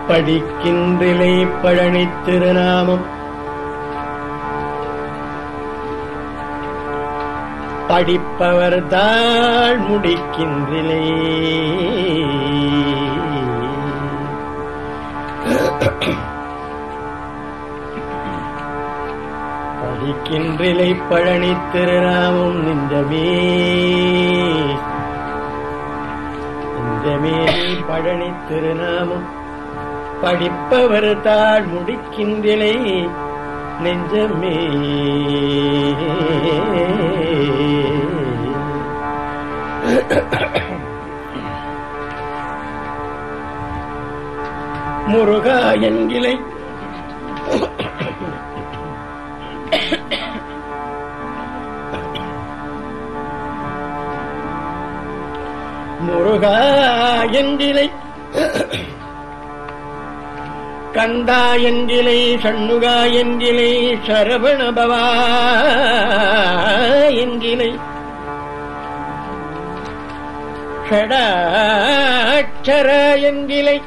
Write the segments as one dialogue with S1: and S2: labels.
S1: படிக்கின்றிலை பழனித் திருநாமம் படிப்பவர் தாழ் முடிக்கின்றிலே படிக்கின்றிலை பழனித் திருநாமம் நெஞ்சமே நெஞ்சமே பழனி திருநாமம் படிப்பவர் தாழ் முடிக்கின்றிலை நெஞ்சமே முருகா என்கிலை முருகா என்கிலை கந்தா என்கிலை சண்முகா என்கிலை சரவணபவா என்கிலை ஷடாட்சர என்கிலை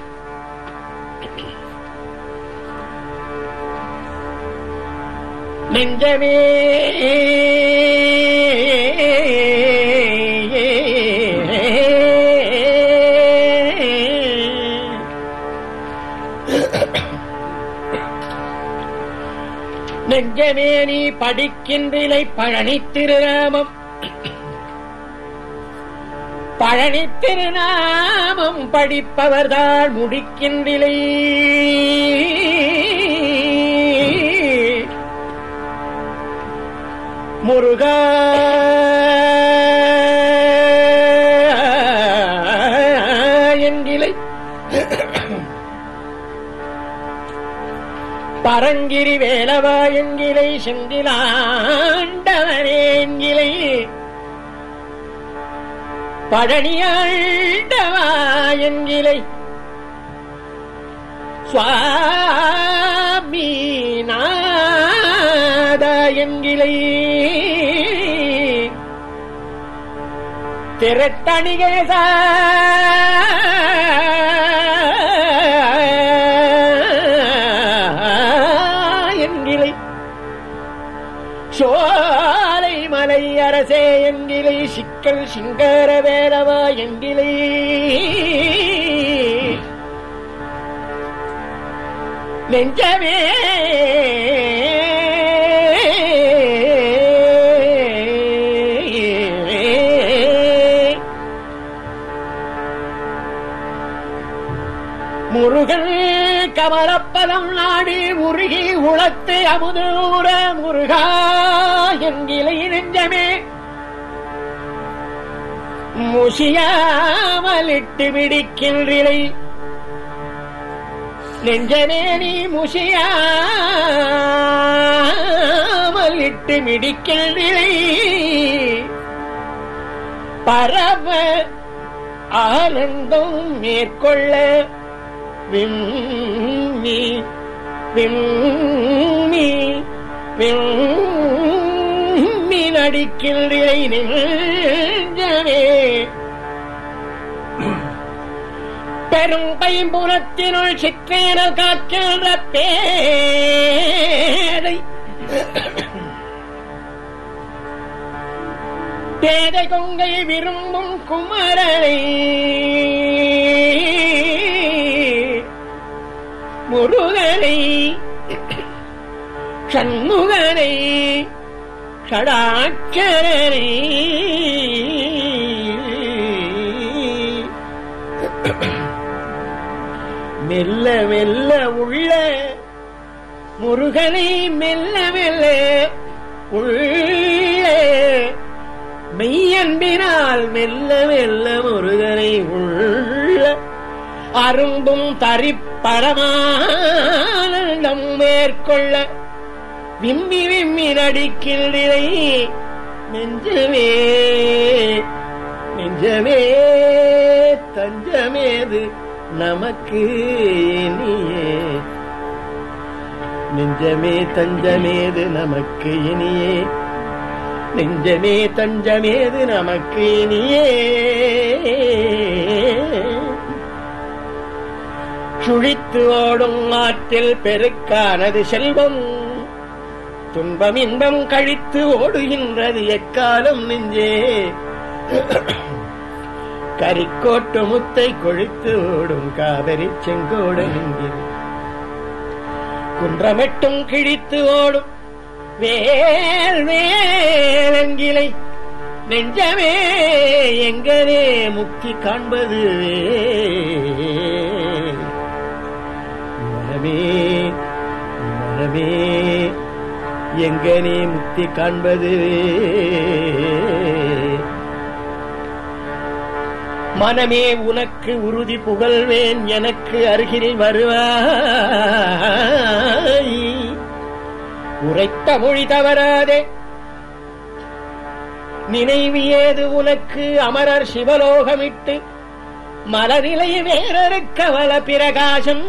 S1: நெஞ்சமே நெஞ்சமே நீ படிக்கின்றிலை பழனி திருநாமம் பழனி திருநாமம் படிப்பவர்தான் முடிக்கின்றிலை முருகா என்கிலை பரங்கிரி வேலவா என்கிலை செந்திலாண்டவனே என்கிலை பழனியாண்டவா என்கிலை சுவாமி நாத என்கிலை திருத்தணிகேசா என்கிலை சோலை மலை அரசே என்கிலை சிக்கல் சிங்கர வேலவா என்கிலை நெஞ்சமே முருகன் கமலப்பதம் நாடி உருகி உளத்து அமுதூர முருகா என்கிலை நெஞ்சமே முசியாமலிட்டு விடிக்கின்றிலை நெஞ்சமே நீ முசியாமலிட்டு மிடிக்கின்றிலை பரவ ஆனந்தம் மேற்கொள்ள விம்மி விம்மி விம்மி நடிக்கின்றிலை நெஞ்சமே பெரும் பைம்புலத்தினுள் சிற்றேனல் காக்கின்ற பேதை பேதை கொங்கை விரும்பும் குமரனை முருகனை சண்முகனை ஷடாட்சரனை மெல்ல மெல்ல உள்ள முருகனை மெல்ல மெல்ல உள்ள மெய்யன்பினால் மெல்ல மெல்ல முருகனை உள்ள அரும்பும் தரிப்பரமானந்தம் மேற்கொள்ள விம்மி விம்மி நடிக்கின்றிலை நெஞ்சமே நெஞ்சமே தஞ்சமேது நமக்கு இனியே நெஞ்சமே தஞ்சமேது நமக்கு இனியே நெஞ்சமே தஞ்சமேது நமக்கு இனியே சுழித்து ஓடும் ஆற்றில் பெருக்கானது செல்வம் துன்பம் இன்பம் கழித்து ஓடுகின்றது எக்காலம் நெஞ்சே கரிக்கோட்டு முத்தை கொழித்து ஓடும் காவிரி செங்கோடு நெஞ்சில் குன்றமெட்டும் கிழித்து ஓடும் வேல் வேலங்கிலை நெஞ்சமே எங்கனே முக்தி காண்பது மனமே மனமே எங்கனே முக்தி காண்பது மனமே உனக்கு உறுதி புகழ்வேன் எனக்கு அருகில் வருவாய் உரைத்த மொழி தவறாதே நினைவு ஏது உனக்கு அமரர் சிவலோகமிட்டு மலரிலை வேறறுக்க வல பிரகாசம்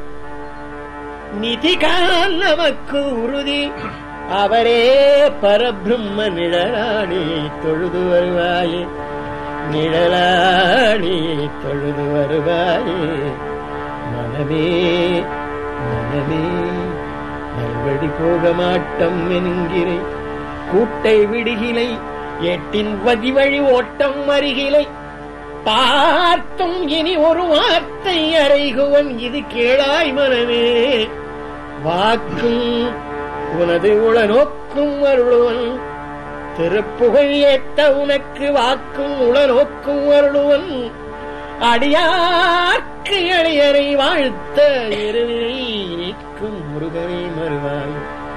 S1: நிதிகால் நமக்கு உறுதி அவரே பரபிரம்ம நிழலாணி தொழுது வருவாயே நிழலாணி தொழுது வருவாயே மனமே மனமே நல்வழி போக மாட்டம் என்கிறேன் கூட்டை விடுகிலை எட்டின் வதிவழி ஓட்டம் அருகிலை பார்த்தும் இனி ஒரு வார்த்தை அறைகுவன் இது கேளாய் மனமே வாக்கும் உனது உள நோக்கும் அருளுவன் திருப்புகழ் ஏத்த உனக்கு வாக்கும் உள நோக்கும் அருளுவன் அடியார்க்கு எளியரை வாழ்த்த இருவினை நீக்கும் முருகனை மறுவாய்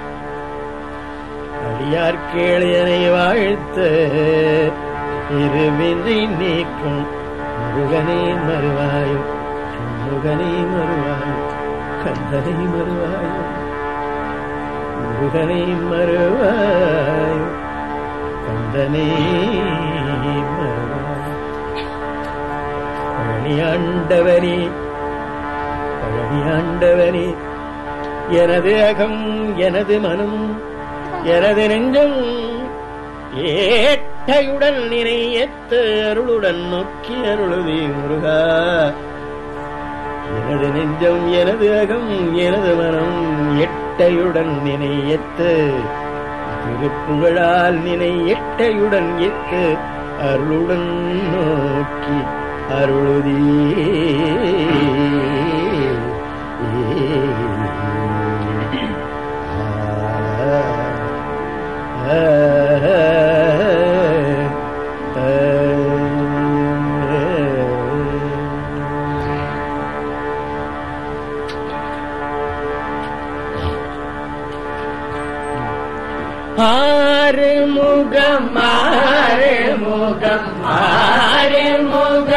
S1: அடியார் கேளையனை வாழ்த்த இருவினை நீக்கும் முருகனை மறுவாயும் முருகனை மறுவாயும் கந்தனை மறுவாயும் முருகனை மறுவாயும் கந்தனை மறுவாயும் பழனியாண்டவனே பழனியாண்டவனே எனது அகம் எனது மனம் எனது நெஞ்சம் ஏட்டையுடன் நினையத்து அருளுடன் நோக்கி அருளுதி முருகா எனது நெஞ்சம் எனது அகம் எனது மனம் எட்டையுடன் நினையத்து திருப்புகழால் நினை எட்டையுடன் எத்து அருளுடன் நோக்கி அருளுதி ஆறு முகம் ஆறு முகம் ஆறு முகம்